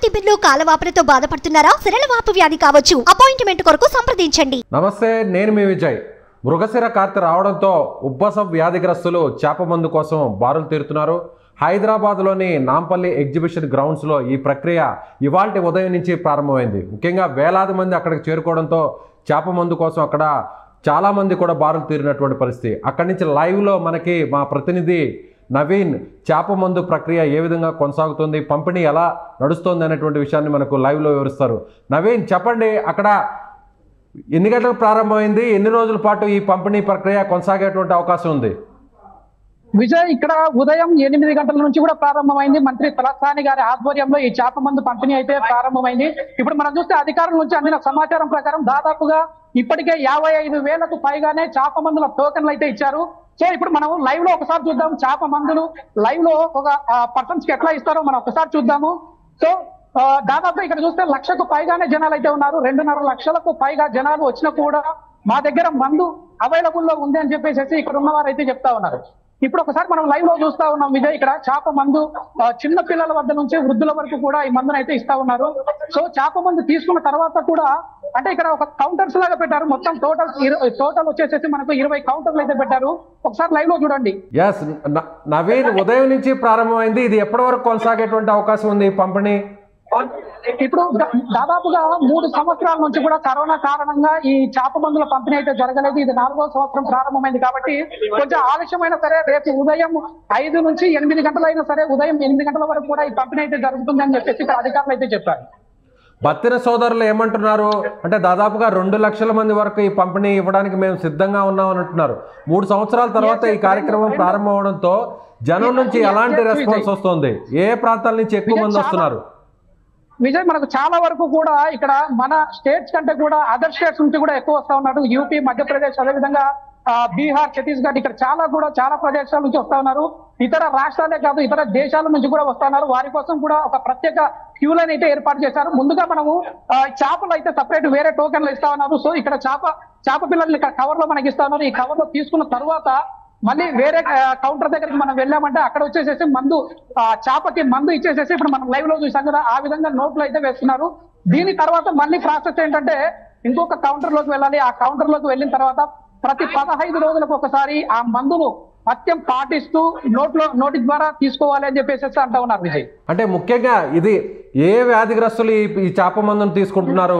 తిమ్మిర్లు కాలవాపులతో బాధపడుతున్నారా సిరలవాపు వ్యాధి కావచ్చు అపాయింట్మెంట్ కొరకు సంప్రదించండి నమస్తే నేను మీ విజయ్ మృగశిర కార్తె రావడంతో ఉబ్బసం వ్యాధిగ్రస్తులు చేప మందు కోసం బారులు తీరుతున్నారు హైదరాబాద్లోని నాంపల్లి ఎగ్జిబిషన్ గ్రౌండ్స్లో ఈ ప్రక్రియ ఇవాల్టి ఉదయం నుంచి ప్రారంభమైంది ముఖ్యంగా వేలాది మంది అక్కడికి చేరుకోవడంతో చేప మందు కోసం అక్కడ చాలామంది కూడా బారులు తీరినటువంటి పరిస్థితి అక్కడి నుంచి లైవ్లో మనకి మా ప్రతినిధి నవీన్ చేప మందు ప్రక్రియ ఏ విధంగా కొనసాగుతుంది పంపిణీ ఎలా నడుస్తోంది అనేటువంటి విషయాన్ని మనకు లైవ్లో వివరిస్తారు నవీన్ చెప్పండి అక్కడ ఎన్ని గంటలకు ప్రారంభమైంది ఎన్ని రోజుల పాటు ఈ పంపిణీ ప్రక్రియ కొనసాగేటువంటి అవకాశం ఉంది విజయ్ ఇక్కడ ఉదయం ఎనిమిది గంటల నుంచి కూడా ప్రారంభమైంది మంత్రి తలసాని గారి ఆధ్వర్యంలో ఈ చేప మందు పంపిణీ అయితే ప్రారంభమైంది ఇప్పుడు మనం చూస్తే అధికారుల నుంచి అందిన సమాచారం ప్రకారం దాదాపుగా ఇప్పటికే యాభై ఐదు వేలకు పైగానే చేప మందుల టోకెన్లు అయితే ఇచ్చారు సో ఇప్పుడు మనం లైవ్ లో ఒకసారి చూద్దాం చేప మందులు లైవ్ లో ఒక పర్సన్స్ కి ఎట్లా ఇస్తారో మనం ఒకసారి చూద్దాము సో ఆ, దాదాపు ఇక్కడ చూస్తే లక్షకు పైగానే జనాలు అయితే ఉన్నారు రెండున్నర లక్షలకు పైగా జనాలు వచ్చినా కూడా మా దగ్గర మందు అవైలబుల్ లో ఉంది అని చెప్పేసి ఇక్కడ ఉన్న వారు అయితే చెప్తా ఉన్నారు ఇప్పుడు ఒకసారి మనం లైవ్ లో చూస్తా ఉన్నాం విజయ్ ఇక్కడ చేప మందు ఆ, చిన్న పిల్లల వద్ద నుంచి వృద్ధుల వరకు కూడా ఈ మందును అయితే ఇస్తా ఉన్నారు సో చేప మందు తీసుకున్న తర్వాత కూడా అంటే ఇక్కడ ఒక కౌంటర్స్ లాగా పెట్టారు మొత్తం టోటల్ టోటల్ వచ్చేసేసి మనకు ఇరవై కౌంటర్లు అయితే పెట్టారు ఒకసారి లైవ్ లో చూడండి ఎస్ నవీన్ ఉదయం నుంచి ప్రారంభమైంది ఇది ఎప్పటి వరకు కొనసాగేటువంటి అవకాశం ఉంది ఈ పంపిణీ ఇప్పుడు దా- దాదాపుగా మూడు సంవత్సరాల నుంచి కూడా కరోనా కారణంగా ఈ చేప మందుల పంపిణీ అయితే జరగలేదు ఇది నాలుగో సంవత్సరం ప్రారంభమైంది కాబట్టి కొంచెం ఆలస్యమైనా సరే రేపు ఉదయం ఐదు నుంచి ఎనిమిది గంటలైనా సరే ఉదయం ఎనిమిది గంటల వరకు కూడా ఈ పంపిణీ అయితే జరుగుతుందని చెప్పేసి ఇక్కడ అధికారులు అయితే చెప్పారు బత్తిన సోదరులు ఏమంటున్నారు అంటే దాదాపుగా రెండు లక్షల మంది వరకు ఈ పంపిణీ ఇవ్వడానికి మేము సిద్ధంగా ఉన్నామని అంటున్నారు మూడు సంవత్సరాల తర్వాత ఈ కార్యక్రమం ప్రారంభం అవడంతో జనం నుంచి ఎలాంటి రెస్పాన్స్ వస్తుంది ఏ ప్రాంతాల నుంచి ఎక్కువ మంది వస్తున్నారు విజయ్ మనకు చాలా వరకు కూడా ఇక్కడ మన స్టేట్స్ కంటే కూడా అదర్ స్టేట్స్ నుంచి కూడా ఎక్కువ వస్తా ఉన్నారు యూపీ మధ్యప్రదేశ్ అదేవిధంగా ఆ, బీహార్ ఛత్తీస్గఢ్ ఇక్కడ చాలా కూడా చాలా ప్రదేశాల నుంచి వస్తా ఉన్నారు ఇతర రాష్ట్రాలే కాదు ఇతర దేశాల నుంచి కూడా వస్తా ఉన్నారు వారి కోసం కూడా ఒక ప్రత్యేక క్యూలను అయితే ఏర్పాటు చేశారు ముందుగా మనము ఆ, చేపలు అయితే సపరేట్ వేరే టోకెన్లు ఇస్తా ఉన్నారు సో ఇక్కడ చేప చేప పిల్లల్ని ఇక్కడ కవర్ లో మనకి ఇస్తా ఉన్నారు ఈ కవర్ లో తీసుకున్న తర్వాత మళ్ళీ వేరే కౌంటర్ దగ్గరికి మనం వెళ్ళామంటే అక్కడ వచ్చేసేసి మందు ఆ చేపకి మందు ఇచ్చేసేసి ఇప్పుడు మనం లైవ్ లో చూసాం కదా ఆ విధంగా నోట్లు అయితే వేస్తున్నారు దీని తర్వాత మళ్ళీ ప్రాసెస్ ఏంటంటే ఇంకొక కౌంటర్ లోకి వెళ్ళాలి ఆ కౌంటర్ లోకి వెళ్ళిన తర్వాత ప్రతి పదహైదు రోజులకు ఒకసారి ఆ మందును మత్యం పాటిస్తూ నోట్లో నోటి ద్వారా తీసుకోవాలి అని చెప్పేసి అంటా ఉన్నారు విజయ్ అంటే ముఖ్యంగా ఇది ఏ వ్యాధిగ్రస్తులు ఈ ఈ చేప మందును తీసుకుంటున్నారు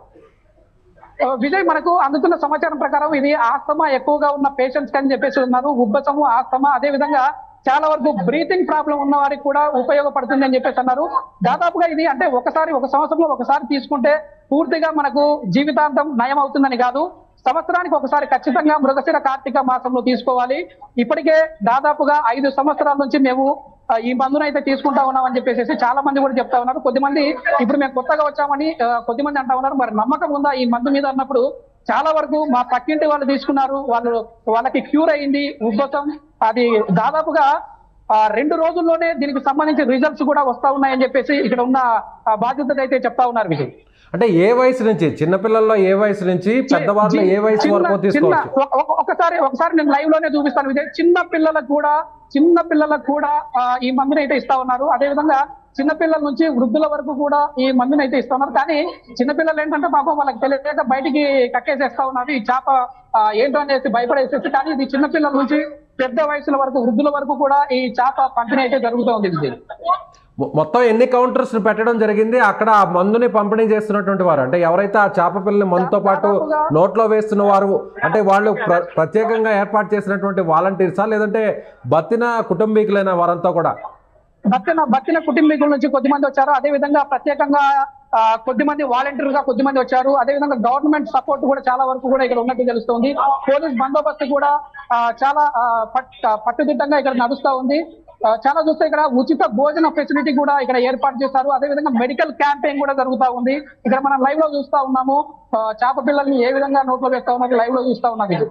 ఆ, విజయ్ మనకు అందుతున్న సమాచారం ప్రకారం ఇది ఆస్తమా ఎక్కువగా ఉన్న పేషెంట్స్ అని చెప్పేసి ఉన్నారు ఉబ్బసము ఆస్తమా అదే విధంగా చాలా వరకు బ్రీతింగ్ ప్రాబ్లం ఉన్న వారికి కూడా ఉపయోగపడుతుంది అని చెప్పేసి అన్నారు దాదాపుగా ఇది అంటే ఒకసారి ఒక సంవత్సరంలో ఒకసారి తీసుకుంటే పూర్తిగా మనకు జీవితాంతం నయం అవుతుందని కాదు సంవత్సరానికి ఒకసారి ఖచ్చితంగా మృగశిర కార్తీక మాసంలో తీసుకోవాలి ఇప్పటికే దాదాపుగా ఐదు సంవత్సరాల నుంచి మేము ఆ, ఈ మందును అయితే తీసుకుంటా ఉన్నాం అని చెప్పేసి చాలా మంది కూడా చెప్తా ఉన్నారు కొద్దిమంది ఇప్పుడు మేము కొత్తగా వచ్చామని ఆ, కొద్దిమంది అంటా ఉన్నారు మరి నమ్మకం ఉందా ఈ మందు మీద అన్నప్పుడు చాలా వరకు మా పక్కింటి వాళ్ళు తీసుకున్నారు వాళ్ళు వాళ్ళకి క్యూర్ అయింది ఉబ్బసం అది దాదాపుగా ఆ, రెండు రోజుల్లోనే దీనికి సంబంధించి రిజల్ట్స్ కూడా వస్తా ఉన్నాయని చెప్పేసి ఇక్కడ ఉన్న ఆ, బాధ్యతలు అయితే చెప్తా ఉన్నారు విజయ్ అంటే ఏ వయసు నుంచి చిన్నపిల్లల్లో ఏ వయసు నుంచి పెద్దవాళ్ళలో ఏ వయసు చిన్న- వరకు చిన్న- తీసుకోవచ్చు ఒక- ఒక- ఒకసారి ఒకసారి నేను లైవ్ లోనే చూపిస్తాను విజయ్ చిన్న పిల్లలకు కూడా చిన్న పిల్లలకు కూడా ఆ, ఈ మందుని అయితే ఇస్తా ఉన్నారు అదే విధంగా చిన్న పిల్లల నుంచి వృద్ధుల వరకు కూడా ఈ మందుని అయితే ఇస్తా ఉన్నారు కానీ చిన్న పిల్లలు ఏంటంటే పాపం వాళ్ళకి తెలియక బయటికి కక్కేసేస్తా ఉన్నారు ఈ చేప ఆ, ఏంటో అనేసి భయపడేసేసి కానీ ఇది చిన్న పిల్లల నుంచి పెద్ద వయసుల వరకు వృద్ధుల వరకు కూడా ఈ చేప పంపిణీ అయితే జరుగుతోంది విజయ్ మొ- మొత్తం ఎన్ని కౌంటర్స్ పెట్టడం జరిగింది అక్కడ ఆ మందుని పంపిణీ చేస్తున్నటువంటి వారు అంటే ఎవరైతే ఆ చేప పిల్లని మందుతో పాటు నోట్లో వేస్తున్న వారు అంటే వాళ్ళు ప్ర- ప్రత్యేకంగా ఏర్పాటు చేసినటువంటి వాలంటీర్సా లేదంటే బతిన కుటుంబీకులైన వారంతా కూడా బతిన బతిన కుటుంబీకుల నుంచి కొద్దిమంది వచ్చారు అదే విధంగా ప్రత్యేకంగా ఆ, కొద్దిమంది వాలంటీర్ గా కొద్దిమంది వచ్చారు అదే విధంగా గవర్నమెంట్ సపోర్ట్ కూడా చాలా వరకు కూడా ఇక్కడ ఉన్నట్టు తెలుస్తుంది పోలీస్ బందోబస్తు కూడా ఆ, చాలా ఆ, పట్- పట్టుదిట్టంగా ఇక్కడ నడుస్తా ఉంది ఆ, చాలా చూస్తే ఇక్కడ ఉచిత భోజన ఫెసిలిటీ కూడా ఇక్కడ ఏర్పాటు చేశారు అదే విధంగా మెడికల్ క్యాంపెయిన్ కూడా జరుగుతా ఉంది ఇక్కడ మనం లైవ్ లో చూస్తా ఉన్నాము ఆ, చేప పిల్లల్ని ఏ విధంగా నోట్లో వేస్తా ఉన్నారు లైవ్ లో చూస్తా ఉన్నాం ఇది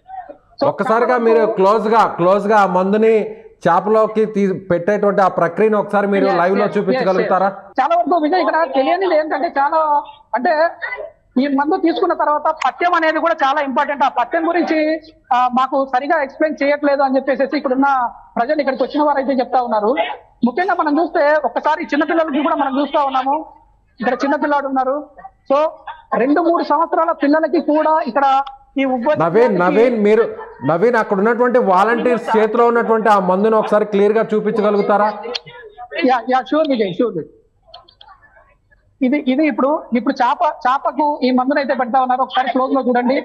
సో ఒక్కసారిగా మీరు క్లోజ్ గా క్లోజ్ గా ఆ మందుని చేపలోకి తీ పెట్టేటువంటి ఆ ప్రక్రియను ఒకసారి మీరు Yes, లైవ్ లో yes, చూపించగలుగుతారా yes, yes. చాలా వరకు విజయ్ ఇక్కడ తెలియనిది ఏంటంటే చాలా అంటే ఈ మందు తీసుకున్న తర్వాత పథ్యం అనేది కూడా చాలా ఇంపార్టెంట్ ఆ పథ్యం గురించి ఆ, మాకు సరిగా ఎక్స్ప్లెయిన్ చేయట్లేదు అని చెప్పేసి ఇక్కడున్న ప్రజలు ఇక్కడికి వచ్చిన వారు అయితే చెప్తా ఉన్నారు ముఖ్యంగా మనం చూస్తే ఒక్కసారి చిన్నపిల్లలకి కూడా మనం చూస్తా ఉన్నాము ఇక్కడ చిన్నపిల్లాడు ఉన్నారు సో రెండు మూడు సంవత్సరాల పిల్లలకి కూడా ఇక్కడ ఈ ఉబ్బ నవీన్ నవీన్ మీరు నవీన్ అక్కడ ఉన్నటువంటి వాలంటీర్స్ చేతిలో ఉన్నటువంటి ఆ మందును ఒకసారి క్లియర్ గా చూపించగలుగుతారా yeah yeah sure Vijay sure ఇది ఇది ఇప్పుడు ఇప్పుడు చేప చేపకు ఈ మందును అయితే పెడతా ఉన్నారు ఒకసారి క్లోజ్ లో చూడండి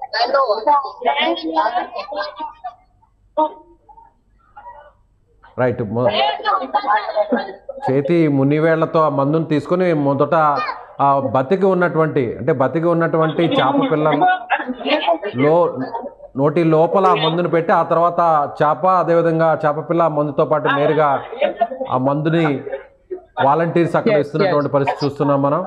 రైట్ మొ- చేతి మునివేళ్లతో ఆ మందును తీసుకొని మొదట ఆ బతికి ఉన్నటువంటి అంటే బతికి ఉన్నటువంటి చేప పిల్లలు లో నోటి లోపల ఆ మందుని పెట్టి ఆ తర్వాత చేప అదేవిధంగా చేప పిల్ల ఆ మందుతో పాటు నేరుగా ఆ మందుని వాలంటీర్స్ అక్కడ Yes, ఇస్తున్నటువంటి పరిస్థితి చూస్తున్నాం మనం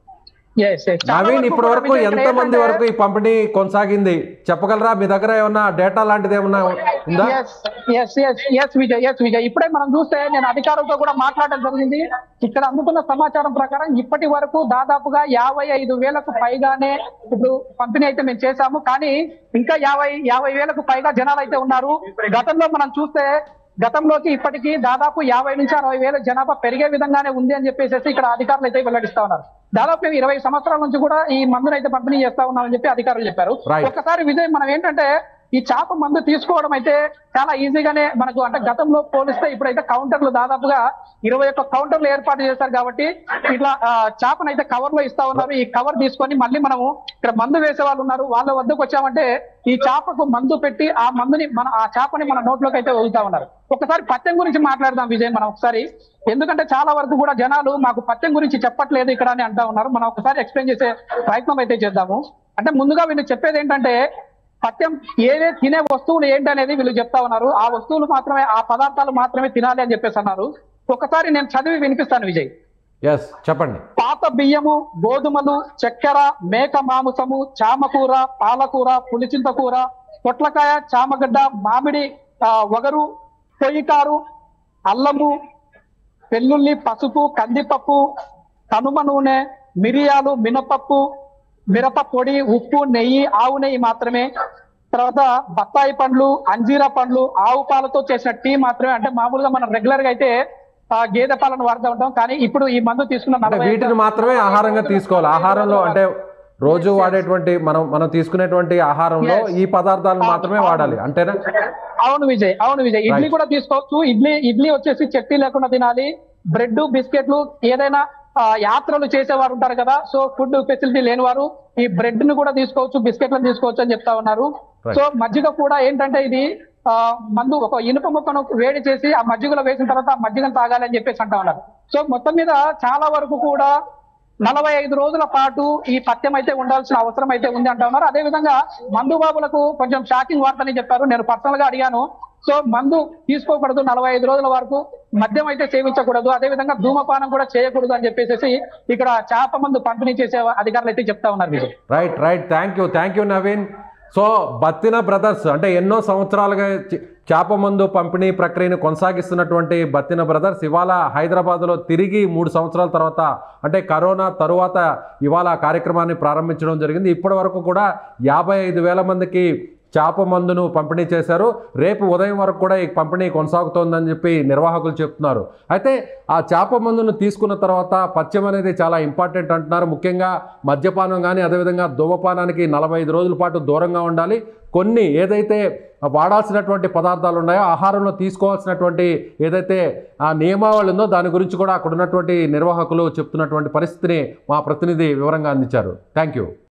Yes, yes. చాలా నవీన్ వరకు ఇప్పటి కూడా వరకు విజయ్ ఇక్కడ ఎంత మంది ఏంటంటే- వరకు ఈ పంపిణీ కొనసాగింది చెప్పగలరా మీ దగ్గర ఏమన్నా డేటా లాంటిది ఏమన్నా ఉందా yes yes yes yes Vijay yes Vijay ఇప్పుడే మనం చూస్తే నేను అధికారులతో కూడా మాట్లాడడం జరిగింది ఇక్కడ అందుతున్న సమాచారం ప్రకారం ఇప్పటి వరకు దాదాపుగా యాభై ఐదు వేలకు పైగానే ఇప్పుడు పంపిణీ అయితే మేము చేశాము కానీ ఇంకా యాభై యాభై వేలకు పైగా జనాలు అయితే ఉన్నారు గతంలో మనం చూస్తే గతంలోకి ఇప్పటికీ దాదాపు యాభై నుంచి అరవై వేల జనాభా పెరిగే విధంగానే ఉంది అని చెప్పేసి ఇక్కడ అధికారులు అయితే వెల్లడిస్తా ఉన్నారు దాదాపు మేము ఇరవై సంవత్సరాల నుంచి కూడా ఈ మందును అయితే పంపిణీ చేస్తా ఉన్నామని చెప్పి అధికారులు చెప్పారు Right. ఒక్కసారి విజయ్ మనం ఏంటంటే ఈ చేప మందు తీసుకోవడం అయితే చాలా ఈజీగానే మనకు అంటే గతంలో పోలిస్తే ఇప్పుడైతే కౌంటర్లు దాదాపుగా ఇరవై ఒక్క కౌంటర్లు ఏర్పాటు చేశారు కాబట్టి ఇట్లా ఆ, చేపనైతే కవర్ లో ఇస్తా ఉన్నారు ఈ కవర్ తీసుకొని మళ్ళీ మనము ఇక్కడ మందు వేసే వాళ్ళు ఉన్నారు వాళ్ళ వద్దకు వచ్చామంటే ఈ చేపకు మందు పెట్టి ఆ మందుని మన ఆ చేపని మన నోట్లోకి అయితే వదులుతా ఉన్నారు ఒకసారి పత్యం గురించి మాట్లాడదాం విజయ్ మనం ఒకసారి ఎందుకంటే చాలా వరకు కూడా జనాలు మాకు పత్యం గురించి చెప్పట్లేదు ఇక్కడ అని అంటా ఉన్నారు మనం ఒకసారి ఎక్స్ప్లెయిన్ చేసే ప్రయత్నం అయితే చేద్దాము అంటే ముందుగా వీళ్ళు చెప్పేది ఏంటంటే పత్యం ఏవే తినే వస్తువులు ఏంటి అనేది వీళ్ళు చెప్తా ఉన్నారు ఆ వస్తువులు మాత్రమే ఆ పదార్థాలు మాత్రమే తినాలి అని చెప్పేసి అన్నారు ఒకసారి నేను చదివి వినిపిస్తాను విజయ్ ఎస్ చెప్పండి పాత బియ్యము గోధుమలు చక్కెర మేక మాంసము చామకూర పాలకూర పులిచింత కూర పొట్లకాయ చామగడ్డ మామిడి ఆ, వగరు పొయ్యికారు అల్లము వెల్లుల్లి పసుపు కందిపప్పు కనుమ నూనె మిరియాలు మినపప్పు మిరప పొడి ఉప్పు నెయ్యి ఆవు నెయ్యి మాత్రమే తర్వాత బత్తాయి పండ్లు అంజీరా పండ్లు ఆవు పాలతో చేసిన టీ మాత్రమే అంటే మామూలుగా మనం రెగ్యులర్ గా అయితే ఆ, గేదె పాలను వాడుతూ ఉంటాం కానీ ఇప్పుడు ఈ మందు తీసుకున్న అంటే నలభై వీటిని మాత్రమే ఆహారంగా తీసుకోవాలి ఆహారంలో అంటే రోజు వాడేటువంటి మనం మనం తీసుకునేటువంటి ఆహారంలో Yes. ఈ పదార్థాలను మాత్రమే వాడాలి అంతేనా అవును విజయ్ అవును విజయ్ ఇడ్లీ కూడా తీసుకోవచ్చు ఇడ్లీ ఇడ్లీ వచ్చేసి చట్నీ లేకుండా తినాలి బ్రెడ్ బిస్కెట్లు ఏదైనా ఆ, యాత్రలు చేసేవారు ఉంటారు కదా సో ఫుడ్ ఫెసిలిటీ లేని వారు ఈ బ్రెడ్ ను కూడా తీసుకోవచ్చు బిస్కెట్లను తీసుకోవచ్చు అని చెప్తా ఉన్నారు Right. సో మజ్జిగ కూడా ఏంటంటే ఇది ఆ, మందు ఒక ఇనుప ముక్కను వేడి చేసి ఆ మజ్జిగలో వేసిన తర్వాత ఆ మజ్జిగను తాగాలి అని చెప్పేసి అంటా ఉన్నారు సో మొత్తం మీద చాలా వరకు కూడా నలభై ఐదు రోజుల పాటు ఈ పథ్యం అయితే ఉండాల్సిన అవసరం అయితే ఉంది అంటా ఉన్నారు అదే విధంగా మందు బాబులకు కొంచెం షాకింగ్ వార్తని చెప్పారు నేను పర్సనల్ గా అడిగాను సో మందు తీసుకోకూడదు నలభై ఐదు రోజుల వరకు మద్యం అయితే సేవించకూడదు అదే విధంగా ధూమపానం కూడా చేయకూడదు అని చెప్పేసి ఇక్కడ చేప మందు పంపిణీ చేసే అధికారులు అయితే చెప్తా ఉన్నారు Vijay right right thank you thank you Naveen so Battina brothers అంటే ఎన్నో సంవత్సరాలుగా చి- చేప మందు పంపిణీ ప్రక్రియను కొనసాగిస్తున్నటువంటి బత్తిన బ్రదర్స్ ఇవాళ హైదరాబాద్లో తిరిగి మూడు సంవత్సరాల తర్వాత అంటే కరోనా తరువాత ఇవాళ ఆ కార్యక్రమాన్ని ప్రారంభించడం జరిగింది ఇప్పటి వరకు కూడా యాభై ఐదు వేల మందికి చేప మందును పంపిణీ చేశారు రేపు ఉదయం వరకు కూడా ఈ పంపిణీ కొనసాగుతోందని చెప్పి నిర్వాహకులు చెప్తున్నారు అయితే ఆ చేప మందును తీసుకున్న తర్వాత పథ్యం అనేది చాలా ఇంపార్టెంట్ అంటున్నారు ముఖ్యంగా మద్యపానం కానీ అదేవిధంగా ధూమపానానికి నలభై ఐదు రోజుల పాటు దూరంగా ఉండాలి కొన్ని ఏదైతే వాడాల్సినటువంటి పదార్థాలు ఉన్నాయో ఆహారంలో తీసుకోవాల్సినటువంటి ఏదైతే ఆ నియమావళి ఉందో దాని గురించి కూడా అక్కడ ఉన్నటువంటి నిర్వాహకులు చెప్తున్నటువంటి పరిస్థితిని మా ప్రతినిధి వివరంగా అందించారు థ్యాంక్ యూ